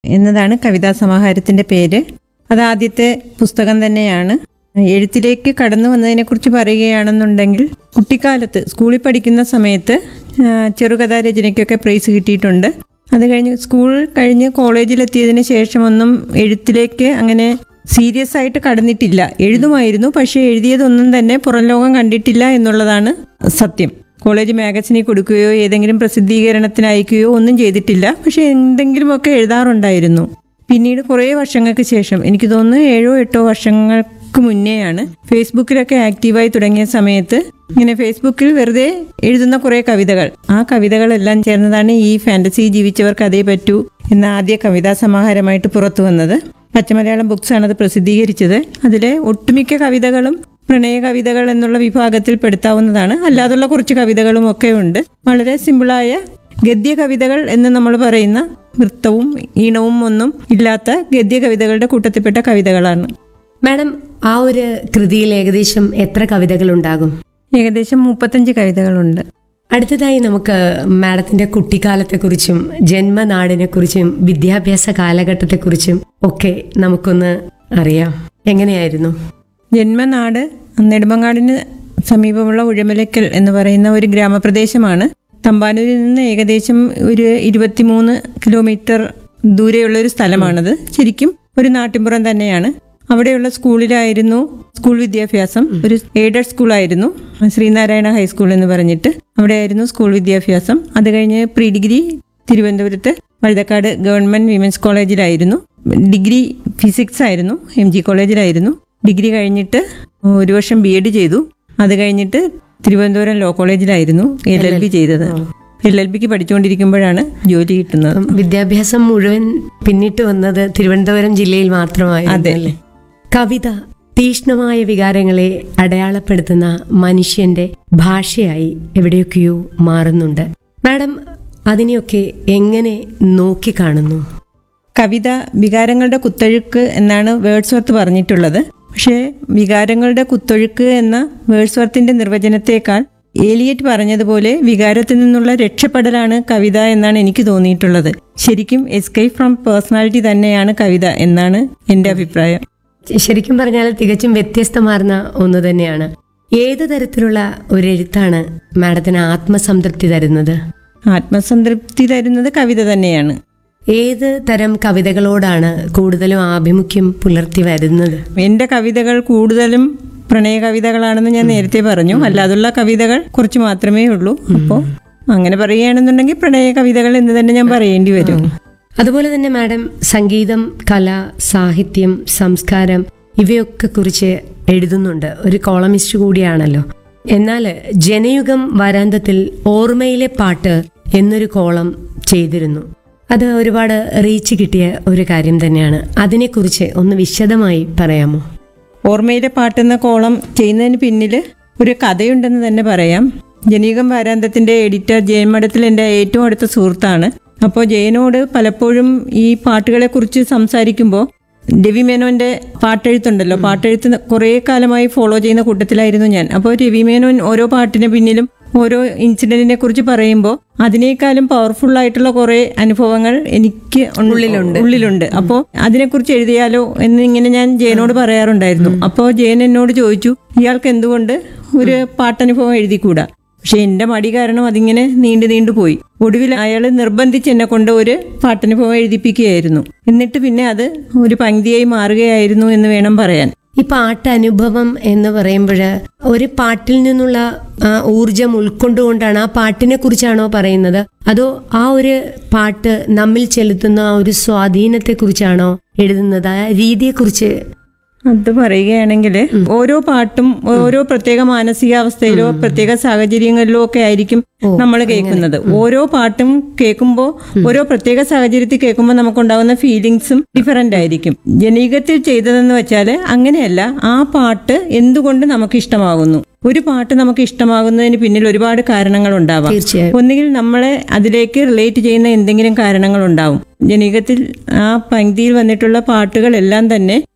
എന്നതാണ് കവിതാ സമാഹാരത്തിന്റെ പേര് അത് ആദ്യത്തെ പുസ്തകം തന്നെയാണ് എഴുത്തിലേക്ക് കടന്നു വന്നതിനെക്കുറിച്ച് പറയുകയാണെന്നുണ്ടെങ്കിൽ കുട്ടിക്കാലത്ത് സ്കൂളിൽ പഠിക്കുന്ന സമയത്ത് ആ, ചെറുകഥാ രചനയ്ക്കൊക്കെ പ്രൈസ് കിട്ടിയിട്ടുണ്ട് അത് കഴിഞ്ഞ് സ്കൂൾ കഴിഞ്ഞ് കോളേജിലെത്തിയതിന് ശേഷമൊന്നും എഴുത്തിലേക്ക് അങ്ങനെ സീരിയസ് ആയിട്ട് കടന്നിട്ടില്ല എഴുതുമായിരുന്നു പക്ഷേ എഴുതിയതൊന്നും തന്നെ പുറം ലോകം കണ്ടിട്ടില്ല എന്നുള്ളതാണ് സത്യം കോളേജ് മാഗസിനിൽ കൊടുക്കുകയോ ഏതെങ്കിലും പ്രസിദ്ധീകരണത്തിന് അയക്കുകയോ ഒന്നും ചെയ്തിട്ടില്ല പക്ഷെ എന്തെങ്കിലുമൊക്കെ എഴുതാറുണ്ടായിരുന്നു പിന്നീട് കുറേ വർഷങ്ങൾക്ക് ശേഷം എനിക്ക് തോന്നുന്നു ഏഴോ എട്ടോ വർഷങ്ങൾക്ക് മുന്നേയാണ് ഫേസ്ബുക്കിലൊക്കെ ആക്റ്റീവായി തുടങ്ങിയ സമയത്ത് ഇങ്ങനെ ഫേസ്ബുക്കിൽ വെറുതെ എഴുതുന്ന കുറേ കവിതകൾ ആ കവിതകളെല്ലാം ചേർന്നതാണ് ഈ ഫാന്റസി ജീവിച്ചവർക്ക് അതേ പറ്റൂ എന്ന ആദ്യ കവിതാ സമാഹാരമായിട്ട് പുറത്തു വന്നത് പച്ചമലയാളം ബുക്സ് ആണ് അത് പ്രസിദ്ധീകരിച്ചത് അതിലെ ഒട്ടുമിക്ക കവിതകളും പ്രണയ കവിതകൾ എന്നുള്ള വിഭാഗത്തിൽ പെടുത്താവുന്നതാണ് അല്ലാതുള്ള കുറച്ച് കവിതകളും ഒക്കെ ഉണ്ട് വളരെ സിമ്പിളായ ഗദ്യ കവിതകൾ എന്ന് നമ്മൾ പറയുന്ന വൃത്തവും ഈണവും ഒന്നും ഇല്ലാത്ത ഗദ്യ കവിതകളുടെ കൂട്ടത്തിൽപ്പെട്ട കവിതകളാണ് മാഡം ആ ഒരു കൃതിയിൽ ഏകദേശം എത്ര കവിതകൾ ഉണ്ടാകും ഏകദേശം മുപ്പത്തഞ്ച് കവിതകളുണ്ട് അടുത്തതായി നമുക്ക് മാഡത്തിന്റെ കുട്ടിക്കാലത്തെക്കുറിച്ചും ജന്മനാടിനെക്കുറിച്ചും വിദ്യാഭ്യാസ കാലഘട്ടത്തെക്കുറിച്ചും ഒക്കെ നമുക്കൊന്ന് അറിയാം എങ്ങനെയായിരുന്നു ജന്മനാട് നെടുമങ്ങാടിന് സമീപമുള്ള ഉഴമലക്കൽ എന്ന് പറയുന്ന ഒരു ഗ്രാമപ്രദേശമാണ് തമ്പാനൂരിൽ നിന്ന് ഏകദേശം ഒരു ഇരുപത്തിമൂന്ന് കിലോമീറ്റർ ദൂരെയുള്ള ഒരു സ്ഥലമാണത് ശരിക്കും ഒരു നാട്ടിൻപുറം തന്നെയാണ് അവിടെയുള്ള സ്കൂളിലായിരുന്നു സ്കൂൾ വിദ്യാഭ്യാസം ഒരു എയ്ഡഡ് സ്കൂളായിരുന്നു ശ്രീനാരായണ ഹൈസ്കൂൾ എന്ന് പറഞ്ഞിട്ട് അവിടെയായിരുന്നു സ്കൂൾ വിദ്യാഭ്യാസം അത് കഴിഞ്ഞ് പ്രീ ഡിഗ്രി തിരുവനന്തപുരത്ത് വഴുതക്കാട് ഗവൺമെന്റ് വിമൻസ് കോളേജിലായിരുന്നു ഡിഗ്രി ഫിസിക്സ് ആയിരുന്നു എം ജി കോളേജിലായിരുന്നു ഡിഗ്രി കഴിഞ്ഞിട്ട് ഒരു വർഷം ബി എഡ് ചെയ്തു അത് കഴിഞ്ഞിട്ട് തിരുവനന്തപുരം ലോ കോളേജിലായിരുന്നു എൽ എൽ ബി ചെയ്തത് എൽ എൽ ബിക്ക് പഠിച്ചുകൊണ്ടിരിക്കുമ്പോഴാണ് ജോലി കിട്ടുന്നത് വിദ്യാഭ്യാസം മുഴുവൻ പിന്നിട്ട് വന്നത് തിരുവനന്തപുരം ജില്ലയിൽ മാത്രമായിരുന്നു അതെ. അല്ലേ കവിത തീക്ഷ്ണമായ വികാരങ്ങളെ അടയാളപ്പെടുത്തുന്ന മനുഷ്യന്റെ ഭാഷയായി എവിടെയൊക്കെയോ മാറുന്നുണ്ട് മാഡം അതിനെയൊക്കെ എങ്ങനെ നോക്കിക്കാണുന്നു കവിത വികാരങ്ങളുടെ കുത്തൊഴുക്ക് എന്നാണ് വേർഡ്സ്വർത്ത് പറഞ്ഞിട്ടുള്ളത് പക്ഷേ വികാരങ്ങളുടെ കുത്തൊഴുക്ക് എന്ന വേർഡ്സ്വർത്തിന്റെ നിർവചനത്തേക്കാൾ ഏലിയറ്റ് പറഞ്ഞതുപോലെ വികാരത്തിൽ നിന്നുള്ള രക്ഷപ്പെടലാണ് കവിത എന്നാണ് എനിക്ക് തോന്നിയിട്ടുള്ളത് ശരിക്കും എസ്കേപ്പ് ഫ്രം പേഴ്സണാലിറ്റി തന്നെയാണ് കവിത എന്നാണ് എൻ്റെ അഭിപ്രായം ശരിക്കും പറഞ്ഞാൽ തികച്ചും വ്യത്യസ്തമാർന്ന ഒന്ന് തന്നെയാണ് ഏത് തരത്തിലുള്ള ഒരു എഴുത്താണ് മാഡത്തിന് ആത്മസംതൃപ്തി തരുന്നത് ആത്മസംതൃപ്തി തരുന്നത് കവിത തന്നെയാണ് ഏത് തരം കവിതകളോടാണ് കൂടുതലും ആഭിമുഖ്യം പുലർത്തി വരുന്നത് എൻ്റെ കവിതകൾ കൂടുതലും പ്രണയ കവിതകളാണെന്ന് ഞാൻ നേരത്തെ പറഞ്ഞു അല്ലാതുള്ള കവിതകൾ കുറച്ച് മാത്രമേ ഉള്ളൂ അപ്പോൾ അങ്ങനെ പറയുകയാണെന്നുണ്ടെങ്കിൽ പ്രണയ കവിതകൾ എന്ന് തന്നെ ഞാൻ പറയേണ്ടി വരും അതുപോലെ തന്നെ മാഡം സംഗീതം കല സാഹിത്യം സംസ്കാരം ഇവയൊക്കെ കുറിച്ച് എഴുതുന്നുണ്ട് ഒരു കോളമിസ്റ്റ് കൂടിയാണല്ലോ എന്നാൽ ജനയുഗം വരാന്തത്തിൽ ഓർമ്മയിലെ പാട്ട് എന്നൊരു കോളം ചെയ്തിരുന്നു അത് ഒരുപാട് റീച്ച് കിട്ടിയ ഒരു കാര്യം തന്നെയാണ് അതിനെക്കുറിച്ച് ഒന്ന് വിശദമായി പറയാമോ ഓർമ്മയിലെ പാട്ടെന്ന കോളം ചെയ്യുന്നതിന് പിന്നിൽ ഒരു കഥയുണ്ടെന്ന് തന്നെ പറയാം ജനീകം വാരാന്തത്തിന്റെ എഡിറ്റർ ജയൻ മഠത്തിൽ എൻ്റെ ഏറ്റവും അടുത്ത സുഹൃത്താണ് അപ്പോൾ ജയനോട് പലപ്പോഴും ഈ പാട്ടുകളെ കുറിച്ച് സംസാരിക്കുമ്പോൾ രവി മേനോന്റെ പാട്ടെഴുത്തുണ്ടല്ലോ പാട്ടെഴുത്ത് കുറേ കാലമായി ഫോളോ ചെയ്യുന്ന കൂട്ടത്തിലായിരുന്നു ഞാൻ അപ്പോൾ രവി മേനോൻ ഓരോ പാട്ടിന് പിന്നിലും ഓരോ ഇൻസിഡന്റിനെ കുറിച്ച് പറയുമ്പോൾ അതിനേക്കാളും പവർഫുൾ ആയിട്ടുള്ള കുറെ അനുഭവങ്ങൾ എനിക്ക് ഉള്ളിലുണ്ട് ഉള്ളിലുണ്ട് അപ്പോൾ അതിനെക്കുറിച്ച് എഴുതിയാലോ എന്ന് ഇങ്ങനെ ഞാൻ ജയനോട് പറയാറുണ്ടായിരുന്നു അപ്പോൾ ജയൻ എന്നോട് ചോദിച്ചു ഇയാൾക്ക് എന്തുകൊണ്ട് ഒരു പാട്ടനുഭവം എഴുതിക്കൂടാ പക്ഷെ എന്റെ മടി കാരണം അതിങ്ങനെ നീണ്ടു നീണ്ടു പോയി ഒടുവിൽ അയാൾ നിർബന്ധിച്ച് എന്നെ കൊണ്ട് ഒരു പാട്ടനുഭവം എഴുതിപ്പിക്കുകയായിരുന്നു എന്നിട്ട് പിന്നെ അത് ഒരു പങ്ക്തിയായി മാറുകയായിരുന്നു എന്ന് വേണം പറയാൻ ഈ പാട്ട് അനുഭവം എന്ന് പറയുമ്പോൾ ഒരു പാട്ടിൽ നിന്നുള്ള ആ, ഊർജം ഉൾക്കൊണ്ടുകൊണ്ടാണ് ആ പാട്ടിനെ കുറിച്ചാണോ പറയുന്നത് അതോ ആ ഒരു പാട്ട് നമ്മിൽ ചെലുത്തുന്ന ആ ഒരു സ്വാധീനത്തെ കുറിച്ചാണോ എഴുതുന്നത് ആ രീതിയെക്കുറിച്ച് അത് പറയുകയാണെങ്കിൽ ഓരോ പാട്ടും ഓരോ പ്രത്യേക മാനസികാവസ്ഥയിലോ പ്രത്യേക സാഹചര്യങ്ങളിലോ ഒക്കെ ആയിരിക്കും നമ്മൾ കേൾക്കുന്നത് ഓരോ പാട്ടും കേൾക്കുമ്പോൾ ഓരോ പ്രത്യേക സാഹചര്യത്തിൽ കേൾക്കുമ്പോൾ നമുക്കുണ്ടാകുന്ന ഫീലിങ്സും ഡിഫറെന്റ് ആയിരിക്കും ജനീകത്തിൽ ചെയ്തതെന്ന് വെച്ചാൽ അങ്ങനെയല്ല ആ പാട്ട് എന്തുകൊണ്ട് നമുക്ക് ഇഷ്ടമാകുന്നു ഒരു പാട്ട് നമുക്ക് ഇഷ്ടമാകുന്നതിന് പിന്നിൽ ഒരുപാട് കാരണങ്ങൾ ഉണ്ടാവാം തീർച്ചയായും ഒന്നുകിൽ നമ്മളെ അതിലേക്ക് റിലേറ്റ് ചെയ്യുന്ന എന്തെങ്കിലും കാരണങ്ങൾ ഉണ്ടാവും ജനീകത്തിൽ ആ പങ്ക്തിയിൽ വന്നിട്ടുള്ള പാട്ടുകളെല്ലാം തന്നെ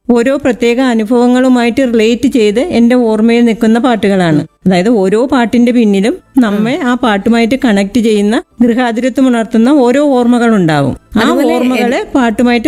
ഓരോ പ്രത്യേക അനുഭവങ്ങളുമായിട്ട് റിലേറ്റ് ചെയ്ത് എൻ്റെ ഓർമ്മയിൽ നിൽക്കുന്ന പാട്ടുകളാണ് അതായത് ഓരോ പാട്ടിന്റെ പിന്നിലും നമ്മെ ആ പാട്ടുമായിട്ട് കണക്ട് ചെയ്യുന്ന ഗൃഹാതിരത്വം ഉണർത്തുന്ന ഓരോ ഓർമ്മകൾ ഉണ്ടാവും ആ ഓർമ്മകളെ പാട്ടുമായിട്ട്